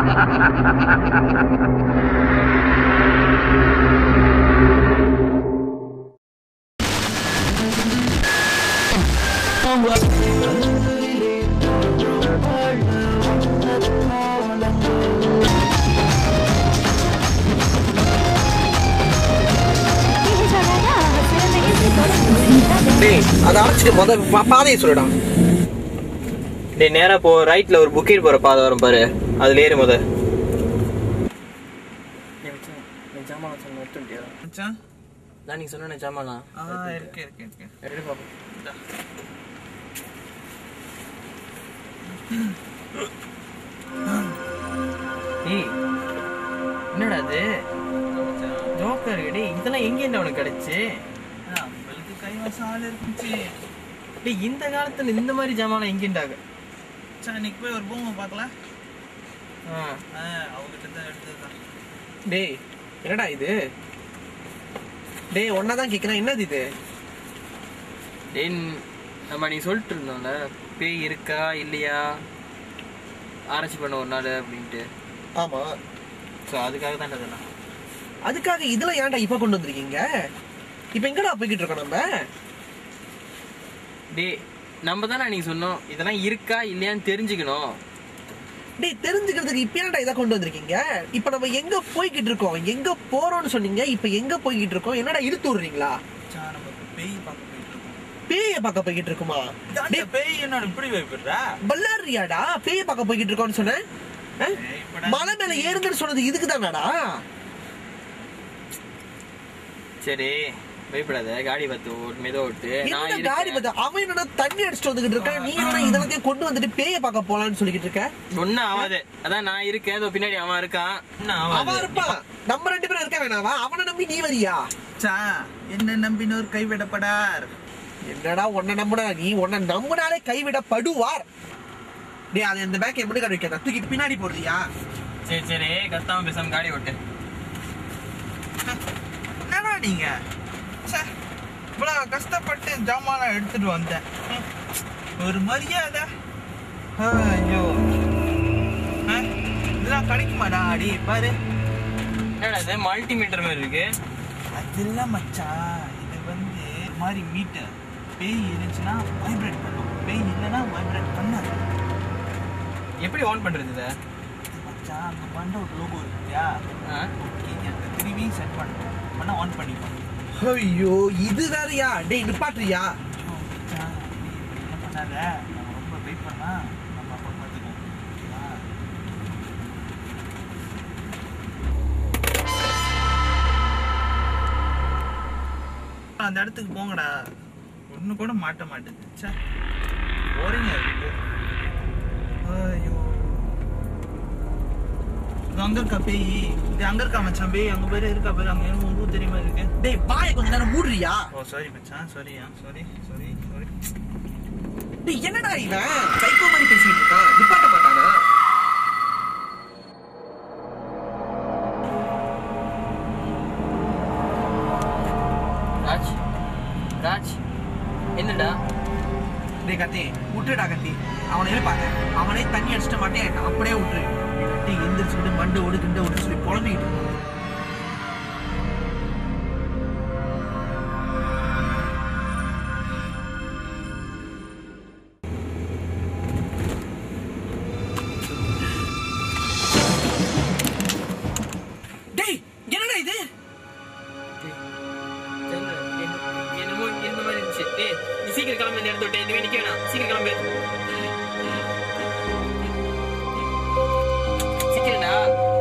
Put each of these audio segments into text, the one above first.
டேய் அதை அழைச்சிட்டு முத பா- பாதையை சொல்லுடா டேய் நேரா போ ரைட்ல ஒரு புக்கெட் போற பாதை வரும் பாரு அதுல ஏறு முத மச்சான் நான் நீ சொன்ன ஜாமாலாம் ஆ இருக்கு இருக்கு இருக்கு எடுத்து பாப்போம் ஏய் என்னடா அது ஜோக்கர் டேய் இதெல்லாம் எங்கேருந்து அவனுக்கு கிடைச்சு நம்மளுக்கு கைவசம் ஆள் இருந்துச்சு டேய் இந்த காலத்துல இந்த மாதிரி ஜாமான் எங்கேண்டாக மச்சான் இன்னைக்கு போய் ஒரு பூமை பார்க்கலாம் ஆ ஆ அவங்ககிட்ட தான் எடுத்ததுதான் டேய் என்னடா இது டேய் ஒன்னதான் கேக்குறேன் என்னது இது டேய் நம்ம நீ சொல்லிட்டு இருந்தோம்ல பேய் இருக்கா இல்லையா ஆராய்ச்சி பண்ண ஒரு நாள் அப்படின்ட்டு ஆமா ஸோ அதுக்காக தான் இதெல்லாம் அதுக்காக இதுல ஏன்டா இப்ப கொண்டு வந்திருக்கீங்க இப்ப எங்கடா போய்கிட்டு இருக்கோம் நம்ம டேய் நம்ம தானே நீ சொன்னோம் இதெல்லாம் இருக்கா இல்லையான்னு தெரிஞ்சுக்கணும் டேய் தெரிஞ்சுக்கிறதுக்கு இப்ப ஏன்டா இதை கொண்டு வந்திருக்கீங்க இப்ப நம்ம எங்க போய்கிட்டு இருக்கோம் எங்க போறோம்னு சொன்னீங்க இப்ப எங்க போய்கிட்டு இருக்கோம் என்னடா இழுத்து விடுறீங்களா மச்சான் நம்ம இப்ப பேய் பார்க்க போயிட்டு இருக்கோம் பேய பார்க்க போய்கிட்டு இருக்குமா இதாண்டா பேய் என்னோட இப்படி வைப்பிடுறா பல்லாரியாடா பேய பார்க்க போய்கிட்டு இருக்கோம்னு சொன்னேன் ஆ? மலை மேல ஏறுங்கன்னு சொன்னது இதுக்கு தானடா சரி பயப்படாத காடி பார்த்து ஓட்டு மெதுவா ஓட்டு நான் என்ன காடி இருக்கேன். பார்த்து அவன் என்னடா தண்ணி அடிச்சுட்டு வந்துகிட்டு இருக்கான் நீ என்ன இதெல்லாத்தையும் கொண்டு வந்துட்டு பேய பார்க்க போலான்னு சொல்லிக்கிட்டு இருக்க ஒண்ணும் ஆகாது அதான் நான் இருக்கேன் இதோ பின்னாடி அவன் இருக்கான் என்ன அவன் ஆவாது இருப்பான் நம்ம ரெண்டு பேரும் இருக்க வேணாவா அவனை நம்பி நீ வரியா மச்சான் என்ன நம்பினோர் கைவிடப்படார் என்னடா உன்னை நம்புனா நீ உன்னை நம்பினாலே கைவிடப்படுவார் டேய் அது இந்த பேக் எப்படி கடை வைக்கிறதா தூக்கி பின்னாடி போடுறியா சரி சரி கத்தாம பேசாம காடி ஓட்டு என்னடா நீங்க ச்சே, இவ்வளவு கஷ்டப்பட்டு ஜாமான் எடுத்துட்டு வந்தேன் ம். ஒரு மரியாதை ஐயோ ஆ, இதெல்லாம் கிடைக்குமாடா அடி பாரு என்னடா இது மல்டிமீட்டர் மாதிரி இருக்கு அது இல்ல மச்சான் இது வந்து ஒரு மாதிரி மீட்டர் பேய் இருந்துச்சுன்னா வைப்ரேட் பண்ணும் பேய் இல்லைன்னா வைப்ரேட் பண்ணாது எப்படி ஆன் பண்றது இத இது மச்சான் அங்க பண்ண ஒரு லோகோ இருக்கு இல்லையா ஆ? ஓகே அந்த திரும்பி செட் பண்ணணும் பண்ணா ஆன் பண்ணிப்போம் ஐயோ இது வேறயா டேய் நிப்பாட்டுறியா ஐயோ, மச்சான், நீ இப்படி என்ன பண்ணாத நம்ம ரொம்ப வெயிட் பண்ணா நம்ம அப்பா பார்த்துக்குவோம் ஓகேவா? அந்த இடத்துக்கு போங்கடா ஒண்ணு கூட மாட்ட மாட்டேது ச்சே போறீங்க இருக்கு ஐயோ இது அங்க இருக்கா பேய் இது அங்க இருக்கா மச்சான் பேய் அங்க பேரு இருக்கா பேரு அங்க என்ன உங்களுக்கு தெரியுமா இருக்கு டேய் வாயை கொஞ்ச நேரம் மூடுறியா ஓ சாரி மச்சான் சாரியா சாரி சாரி சாரி டேய் என்னடா இவன் சைக்கோ மாதிரி பேசிட்டு இருக்கான் நிப்பாட்ட மாட்டானா ராஜ் ராஜ் என்னடா டேய் கத்தி விட்டுடா கத்தி அவனை எழுப்பாங்க அவனே தண்ணி அடிச்சிட்ட மாட்டேன் அப்படியே விட்டுரு கத்தி எந்திரிச்சுக்கிட்டு மண்டு ஓடு கிண்ட ஓடு சொல்லி புலம்பிக்கிட்டு இருக்கான். டேய் என்னடா இது தெரியல. என்ன- என்னமோ இருந்த மாதிரி இருந்துச்சு டேய் நீ சீக்கிரம் கிளம்பி இந்த இடத்த விட்டு இனிமே நிக்க வேணாம் சீக்கிரம் கிளம்பு சீக்கிரம்டா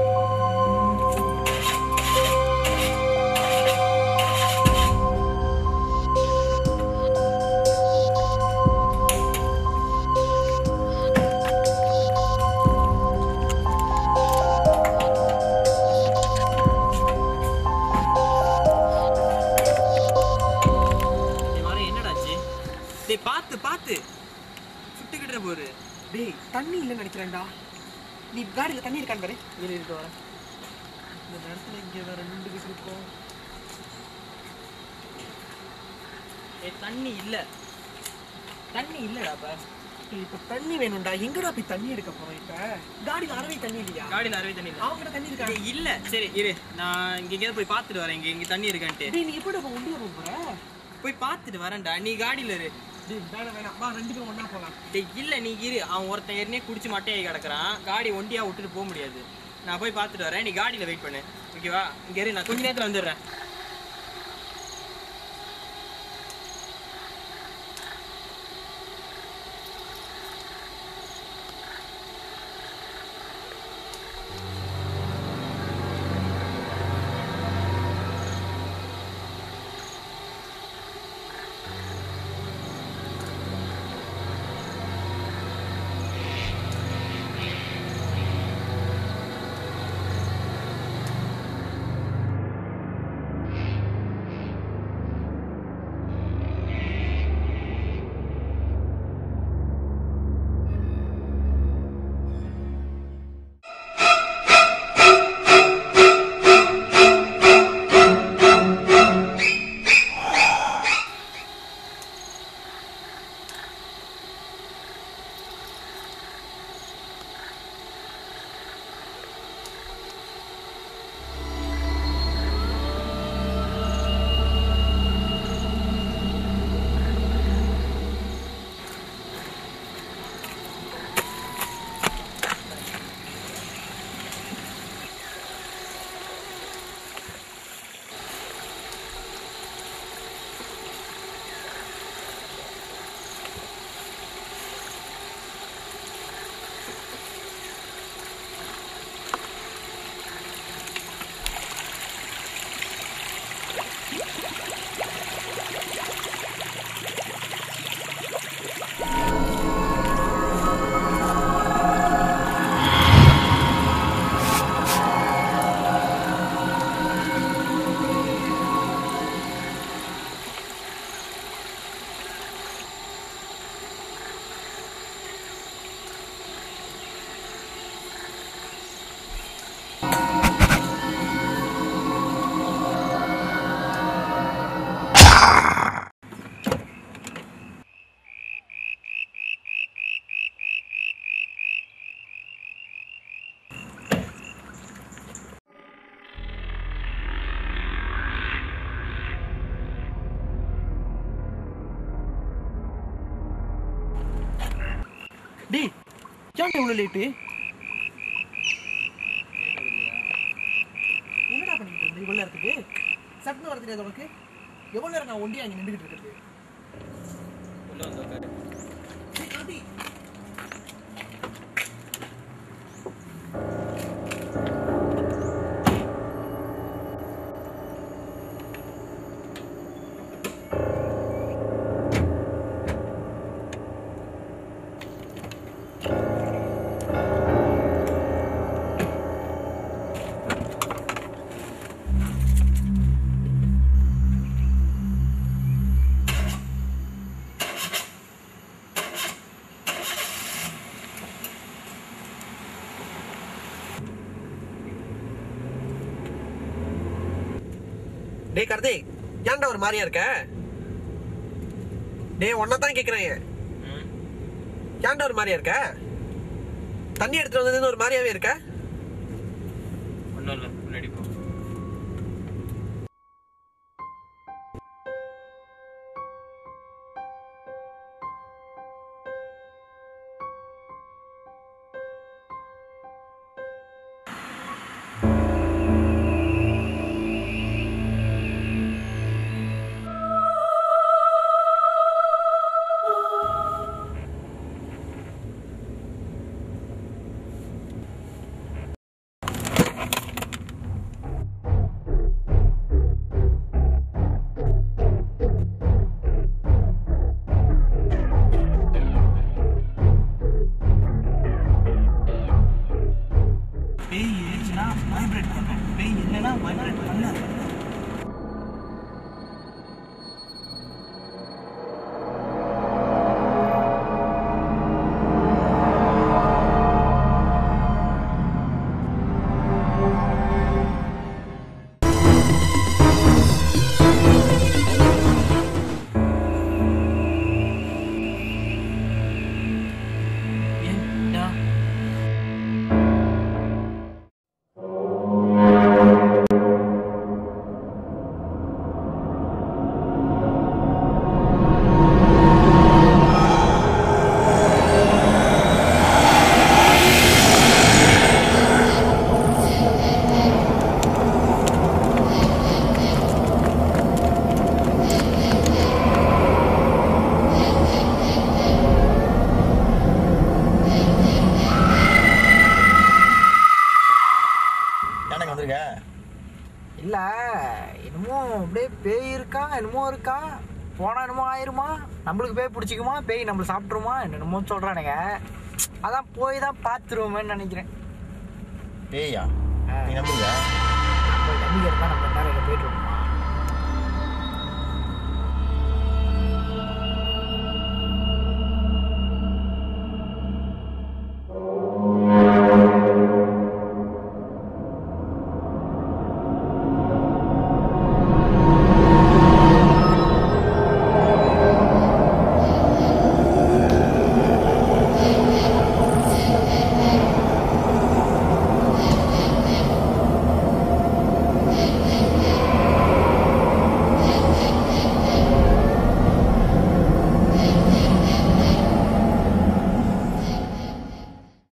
டேய் வரேன் என்னடாச்சு டேய் பார்த்து பார்த்து சுட்டுக்கிட்டு போரு டேய் தண்ணி இல்லைன்னு நினைக்கிறேன்டா நீ காடியில தண்ணி இருக்கான்னு பாரு இரு இருக்கு வரேன் இந்த நேரத்துல இங்க வேற நின்றுகிட்டு இருக்கோம் ஏய் தண்ணி இல்ல தண்ணி இல்லடா அப்ப டேய், இப்ப தண்ணி வேணும்டா எங்கடா போய் தண்ணி எடுக்க போறோம் இப்ப காடியில அறவே தண்ணி இல்லையா காடியில் அறுவை தண்ணி இல்லை அவங்க தண்ணி இருக்கா டேய், இல்ல சரி இரு நான் இங்க எங்கேயாவது போய் பார்த்துட்டு வரேன் இங்க இங்க தண்ணி இருக்கான்ட்டு டேய் நீ எப்படி இப்ப ஒண்டியா போக போற போய் பார்த்துட்டு வரேன்டா நீ காடியில இரு டேய் வேணாம் வேணாம் வா ரெண்டு பேரும் ஒண்ணா போலாம் டேய் இல்ல நீ இரு அவன் ஒருத்தன் ஏற்கனவே குடிச்சு மட்டையாகி கிடக்குறான் காடி ஒண்டியா விட்டுட்டு போக முடியாது நான் போய் பார்த்துட்டு வரேன் நீ காடியில வெயிட் பண்ணு ஓகேவா இங்க இரு நான் கொஞ்ச நேரத்துல வந்துடுறேன் டேய் ஏன் இவ்வளவு லேட்டு என்னடா பண்ணிட்டு இருந்த இவ்வளவு நேரத்துக்கு சட்டுன்னு வர தெரியாது உனக்கு எவ்வளவு நேரம் நான் ஒண்டியா அங்க நின்றுகிட்டு இருக்கிறது உள்ள வந்து உட்காரு டேய், கார்த்தி. டேய் கார்த்திக் ஏன்டா ஒரு மாதிரியா இருக்க டேய் ஒன்னதான் கேக்குறேன் ம் ஏன்டா ஒரு மாதிரியா இருக்க தண்ணி எடுத்துட்டு வந்ததுன்னு ஒரு மாதிரியாவே இருக்க ஒன்றும் இல்லை முன்னாடி போ பேய் இருக்கா என்னமோ இருக்கா போனா என்னமோ ஆயிருமா நம்மளுக்கு பேய் பிடிச்சிக்குமா பேய் நம்மள சாப்பிட்ருமா என்னமோ சொல்றானுங்க அதான் போய் தான் பார்த்துருவோமேன்னு நினைக்கிறேன் பேயா ஆ. நீ நம்புறியா நம்ம நம்பிக்கை இருந்தால் நம்ம நேரம் போயிட்டு